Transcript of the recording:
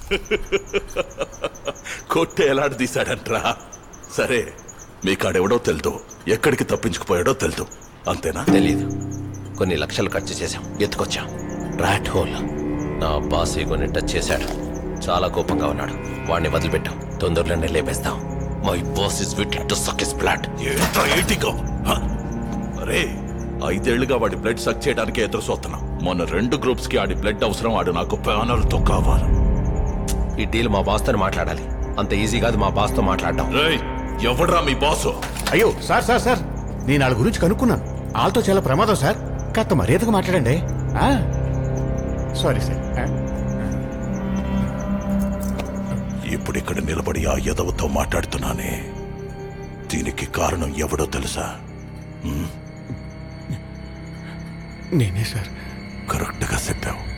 కొట్టే ఎలాంటి తీశాడంట్రా సరే మీ కాడెవడో తెలుదు ఎక్కడికి తప్పించుకుపోయాడో తెలుదు అంతేనా తెలీదు కొన్ని లక్షలు ఖర్చు చేశాం ఎత్తుకొచ్చాం రాట్ హోల్ నా బాస్ ఈగోని టచ్ చేశాడు చాలా కోపంగా ఉన్నాడు వాడిని వదిలిపెట్టాం తొందరలోనే లేపేస్తాం my boss is waiting to suck his blood ఏంట్రా ఏటిగా హ? అరే ఐదేళ్లుగా వాడి బ్లడ్ సక్ చేయడానికి ఎదురు చూస్తున్నాం మొన్న రెండు గ్రూప్స్ కి ఆడి బ్లడ్ అవసరం ఆడు నాకు ప్యానల్ తో కావాలి ఈ డీల్ మా బాస్తో మాట్లాడాలి అంత ఈజీ కాదు మా బాస్తో మాట్లాడడం రేయ్ ఎవడ్రా మీ బాసు అయ్యో సార్ సార్ సార్ నేను వాళ్ళ గురించి కనుక్కున్నాను వాళ్ళతో చాలా ప్రమాదం సార్ కాస్త మర్యాదగా మాట్లాడండి ఆ? సారీ సార్ ఆ? ఇప్పుడు ఇక్కడ నిలబడి ఆ యదవతో మాట్లాడుతున్నానే దీనికి కారణం ఎవడో తెలుసా నేనే సార్ కరెక్ట్ గా చెప్పావు